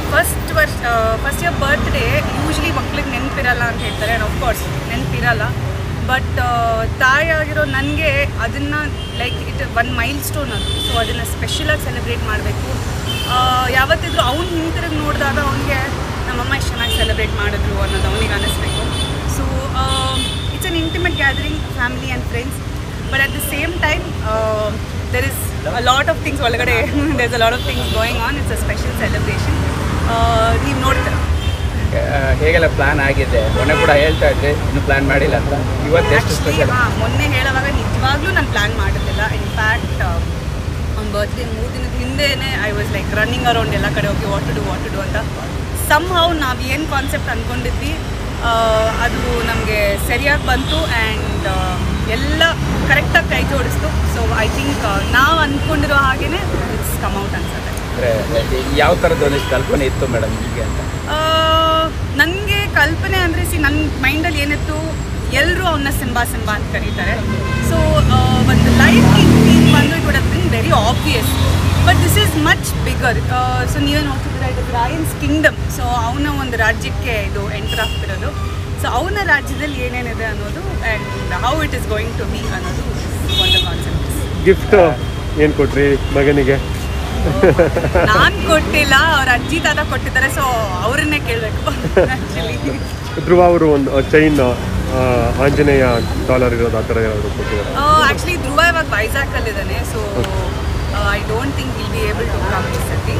First ವರ್ಷ first year birthday usually ಮಕ್ಳಿಗೆ ನೆನಪಿರಲ್ಲ ಅಂತ ಹೇಳ್ತಾರೆ ಆ್ಯಂಡ್ ಆಫ್ಕೋರ್ಸ್ ನೆನಪಿರಲ್ಲ ಬಟ್ ತಾಯಿಯಾಗಿರೋ ನನಗೆ ಅದನ್ನು like it one milestone ಅದು ಸೊ ಅದನ್ನು ಸ್ಪೆಷಲಾಗಿ ಸೆಲೆಬ್ರೇಟ್ ಮಾಡಬೇಕು ಯಾವತ್ತಿದ್ರು ಅವ್ನು ಹಿಂತಿರುಗಿ ನೋಡಿದಾಗ ಅವನಿಗೆ ನಮ್ಮಮ್ಮ ಎಷ್ಟು ಚೆನ್ನಾಗಿ ಸೆಲೆಬ್ರೇಟ್ ಮಾಡಿದ್ರು ಅನ್ನೋದು ಅವನಿಗೆ ಅನ್ನಿಸ್ಬೇಕು so it's an intimate gathering family and friends but at the same time there is a lot of things ಒಳಗಡೆ there is a lot of things going on it's a special celebration ನೀವು ನೋಡ್ತೀರ ಹೇಗೆಲ್ಲ plan ಆಗಿದೆ ಮೊನ್ನೆ ಕೂಡ ಹೇಳ್ತಾ ಇದ್ದೆ ಇನ್ನು ಪ್ಲಾನ್ ಮಾಡಿಲ್ಲ ಅಂತ ಇವತ್ತು ಎಷ್ಟು ಆ್ಯಕ್ಚುಲಿ ಸ್ಪೆಷಲ್ ಹಾಂ ಮೊನ್ನೆ ಹೇಳುವಾಗ ನಿಜವಾಗ್ಲೂ ನಾನು ಪ್ಲ್ಯಾನ್ ಮಾಡಿರಲಿಲ್ಲ ಇನ್ಫ್ಯಾಕ್ಟ್ ಅವ್ನ ಬರ್ತ್ಡೇ ಮೂರು ದಿನದ ಹಿಂದೆನೇ I was like running around ಎಲ್ಲ ಕಡೆ ಹೋಗಿ what to do what to do ಅಂತ ಸಮ್ ಹೌ ನಾವು ಏನು ಕಾನ್ಸೆಪ್ಟ್ ಅಂದ್ಕೊಂಡಿದ್ವಿ ಆ, ಅದು ನಮಗೆ ಸರಿಯಾಗಿ ಬಂತು ಆ್ಯಂಡ್ ಎಲ್ಲ ಕರೆಕ್ಟಾಗಿ ಕೈ ಜೋಡಿಸ್ತು ಸೊ ಐ ಥಿಂಕ್ ನಾವು ಅಂದ್ಕೊಂಡಿರೋ ಹಾಗೇ ಇಟ್ಸ್ ಕಮ್ ಔಟ್ ಅನ್ಸುತ್ತೆ ಅಂದರೆ ಯಾವ ಥರದ್ದು ಒಂದಿಷ್ಟು ಕಲ್ಪನೆ ಇತ್ತು ಮೇಡಮ್ ನಿಮಗೆ ಅಂತ ನನಗೆ ಕಲ್ಪನೆ ಅಂದರೆ ಸಿ ನನ್ನ ಮೈಂಡಲ್ಲಿ ಏನಿತ್ತು ಎಲ್ಲರೂ ಅವನ್ನ ಸಿಂಬಾ ಸಿಂಬಾ ಅಂತ ಕರೀತಾರೆ ಸೊ ಒಂದು ಲೈಫ್ ಈಗ ಬಂದು it would been very obvious but this is much bigger so ನೀವೇ ನೋಡ್ತಿದ್ದೀರಾ ಇದು ರಾಯನ್ಸ್ ಕಿಂಗ್ಡಮ್ ಸೊ ಅವನ ಒಂದು ರಾಜ್ಯಕ್ಕೆ ಇದು ಎಂಟರ್ ಆಗ್ತಿರೋದು ಸೊ ಅವನ ರಾಜ್ಯದಲ್ಲಿ ಏನೇನಿದೆ ಅನ್ನೋದು and how it is going to be ಅನ್ನೋದು ಒಂದು ಕಾನ್ಸೆಪ್ಟ್ ಗಿಫ್ಟ್ ಏನು ಕೊಟ್ರಿ ಮಗನಿಗೆ ನಾನು ಕೊಟ್ಟಿಲ್ಲ ಅವ್ರ ಅಜ್ಜಿ ತಾತ ಕೊಟ್ಟಿದ್ದಾರೆ ಸೊ ಅವ್ರನ್ನೇ ಕೇಳಬೇಕು ಆ್ಯಕ್ಚುಲಿ ಧ್ರುವ ಅವರು ಒಂದು ಚೈನ್ ಆಂಜನೇಯ ಡಾಲರ್ ಇರೋದು ಆ ಥರ ಯಾರು ಕೊಟ್ಟಿದ್ದಾರೆ ಆ್ಯಕ್ಚುಲಿ ಧ್ರುವ ಇವಾಗ ವೈಜಾಗಲ್ಲಿದ್ದಾನೆ so I don't think will be able to come this ಸತಿ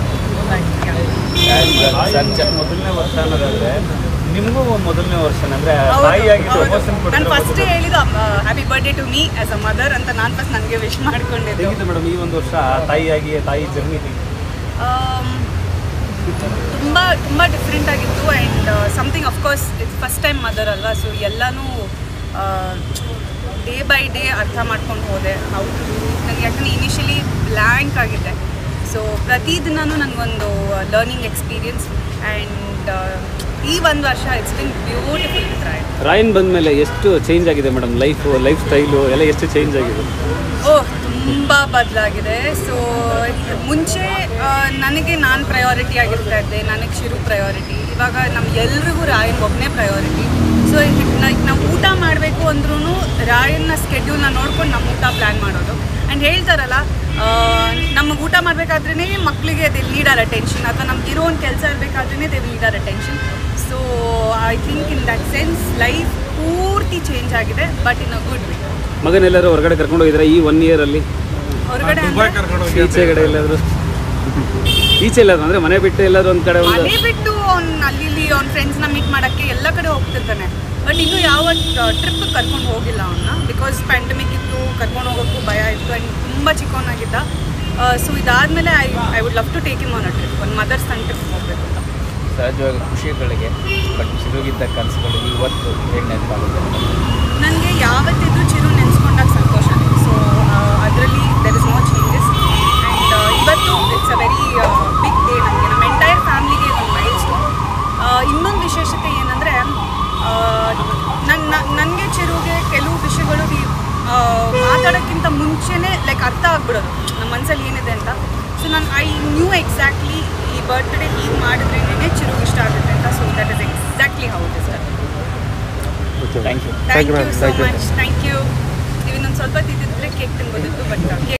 ಬಟ್ ಸಂಚ ಮೊದಲನೇ ವರ್ಷ ಅನ್ನೋದಾದ್ರೆ ನಿಮಗೂ ಮೊದಲನೇ ವರ್ಷ ಅಂದ್ರೆ ತಾಯಿಯಾಗಿ ಪ್ರಮೋಷನ್ ನಾನು ಫಸ್ಟ್ ಹೇಳಿದ್ದು happy birthday to me as a mother ಅಂತ ನಾನು ಫಸ್ಟ್ ನನಗೆ ವಿಶ್ ಮಾಡ್ಕೊಂಡಿದ್ದು ಹೇಗಿತ್ತು ಮೇಡಮ್ ಈ ಒಂದು ವರ್ಷ ತಾಯಿಯಾಗಿ ತಾಯಿ ಜರ್ನಿ ತುಂಬ ತುಂಬ ಡಿಫ್ರೆಂಟ್ ಆಗಿತ್ತು and something of course it's first time mother ಅಲ್ವಾ ಸೊ ಎಲ್ಲನೂ ಡೇ ಬೈ ಡೇ ಅರ್ಥ ಮಾಡ್ಕೊಂಡು ಹೋದೆ ಹೌ ಟು ನನಗೆ ಯಾಕಂದರೆ ಇನಿಷಿಯಲಿ ಬ್ಲ್ಯಾಂಕ್ ಆಗಿದ್ದೆ ಸೊ ಪ್ರತಿದಿನನೂ ನನಗೊಂದು ಲರ್ನಿಂಗ್ ಎಕ್ಸ್ಪೀರಿಯನ್ಸ್ ಆ್ಯಂಡ್ ಈ ಒಂದು ವರ್ಷ it's been beautiful with Rai Raayan ಬಂದ್ಮೇಲೆ ಎಷ್ಟು ಚೇಂಜ್ ಆಗಿದೆ ಮೇಡಮ್ ಲೈಫ್ ಲೈಫ್ ಸ್ಟೈಲು ಎಲ್ಲ ಎಷ್ಟು ಚೇಂಜ್ ಆಗಿದೆ ಓಹ್ ತುಂಬ ಬದಲಾಗಿದೆ ಸೊ ಮುಂಚೆ ಆ, ನನಗೆ ನಾನು ಪ್ರಯಾರಿಟಿ ಆಗಿರ್ತಾ ಇದ್ದೆ ನನಗೆ ಶಿರು ಪ್ರಯಾರಿಟಿ ಇವಾಗ ನಮ್ಮ ಎಲ್ರಿಗೂ ರಾಯನ್ ಒಬ್ಬನೇ ಪ್ರಯಾರಿಟಿ ಸೊ ನಾವು ಊಟ ಮಾಡಬೇಕು ಅಂದ್ರೂ ರಾಯನ್ನ ಸ್ಕೆಡ್ಯೂಲ್ನ ನೋಡ್ಕೊಂಡು ನಮ್ಮ ಊಟ ಪ್ಲ್ಯಾನ್ ಮಾಡೋದು ಆ್ಯಂಡ್ ಹೇಳ್ತಾರಲ್ಲ ನಮಗೆ ಊಟ ಮಾಡಬೇಕಾದ್ರೇ ಮಕ್ಕಳಿಗೆ ದೇ ನೀಡ್ ಆರ್ ಅಟೆನ್ಷನ್ ಅಥವಾ ನಮ್ಗೆ ಇರೋ ಒಂದು ಕೆಲಸ ಇರಬೇಕಾದ್ರೇ they need our attention so I think in that sense life ಪೂರ್ತಿ ಚೇಂಜ್ ಆಗಿದೆ but in a good way ಮಗನೆಲ್ಲರೂ ಹೊರಗಡೆ ಕರ್ಕೊಂಡು ಹೋಗಿದ್ರೆ ಈ ಒನ್ ಇಯರ್ ಅಲ್ಲಿ ಹೊರಗಡೆ ಅಂದ್ರೆ ಈಚೆ ಕಡೆ ಎಲ್ಲಾದ್ರು ಈಚೆ ಎಲ್ಲಾದ್ರು ಅಂದ್ರೆ ಮನೆ ಬಿಟ್ಟು ಎಲ್ಲಾದ್ರು ಒಂದ್ ಕಡೆ ಒಂದು ಮನೆ ಬಿಟ್ಟು ಅವ್ನು ಅಲ್ಲಿ ಇಲ್ಲಿ ಅವ್ನ ಫ್ರೆಂಡ್ಸ್ನ ಮೀಟ್ ಮಾಡೋಕ್ಕೆ ಎಲ್ಲ ಕಡೆ ಹೋಗ್ತಿರ್ತಾನೆ ಬಟ್ ಇನ್ನೂ ಯಾವ ಟ್ರಿಪ್ ಕರ್ಕೊಂಡು ಹೋಗಿಲ್ಲ ಅವನ್ನ ಬಿಕಾಸ್ ಪ್ಯಾಂಡಮಿಕ್ ಇತ್ತು ಕರ್ಕೊಂಡು ಹೋಗೋಕ್ಕೂ ಭಯ ಇತ್ತು ಆ್ಯಂಡ್ ತುಂಬ ಚಿಕ್ಕವನಾಗಿದ್ದ ಸೊ ಇದಾದಮೇಲೆ I I would love to take him on a trip ಒಂದು ಮದರ್ಸ್ ತನ್ನ ಟ್ರಿಪ್ ಹೋಗಬೇಕು ಅಂತ ಸಹಜವಾಗಿ ಖುಷಿಗಳಿಗೆ ಬಟ್ ಸಿರುಗಿದ್ದ ಕನಸುಗಳು ಇವತ್ತು ಹೇಗೆ ನೆನಪಾಗುತ್ತೆ ನನಗೆ ಯಾವತ್ತಿದ್ದು ಚಿರು ನೆನೆಸ್ಕೊಂಡಾಗ ಸಂತೋಷ ಸೊ ಅದರಲ್ಲಿ there is no changes and ಇವತ್ತು it's a very big day ನಮಗೆ ನಮ್ಮ ಎಂಟೈರ್ ಫ್ಯಾಮ್ಲಿಗೆ ಒಂದು ಮೈಲ್ ಸ್ಟೋನ್ ಇನ್ನೊಂದು ವಿಶೇಷತೆ ಏನಂದರೆ ನನ್ನ ನನಗೆ ಚಿರುಗೆ ಕೆಲವು ವಿಷಯಗಳು ಈ, ಆ, ಮಾತಾಡೋಕ್ಕಿಂತ ಮುಂಚೆನೇ ಲೈಕ್ ಅರ್ಥ ಆಗ್ಬಿಡೋದು ನಮ್ಮ ಮನಸ್ಸಲ್ಲಿ ಏನಿದೆ ಅಂತ ಸೊ ನಾನು ಐ ನ್ಯೂ ಎಕ್ಸಾಕ್ಟ್ಲಿ ಈ ಬರ್ತ್ಡೇ ಹೀಗೆ ಮಾಡಿದ್ರೇನೆ ಚಿರುಗೆ ಇಷ್ಟ ಆಗುತ್ತೆ ಅಂತ so that is exactly how it is okay thank you thank you ma'am. So Thank you. Much thank you ನೀವು ಇನ್ನೊಂದು ಸ್ವಲ್ಪ ತಿಂದಿದ್ರೆ ಕೇಕ್ ತಿನ್ಬೋದಿತ್ತು ಬಟ್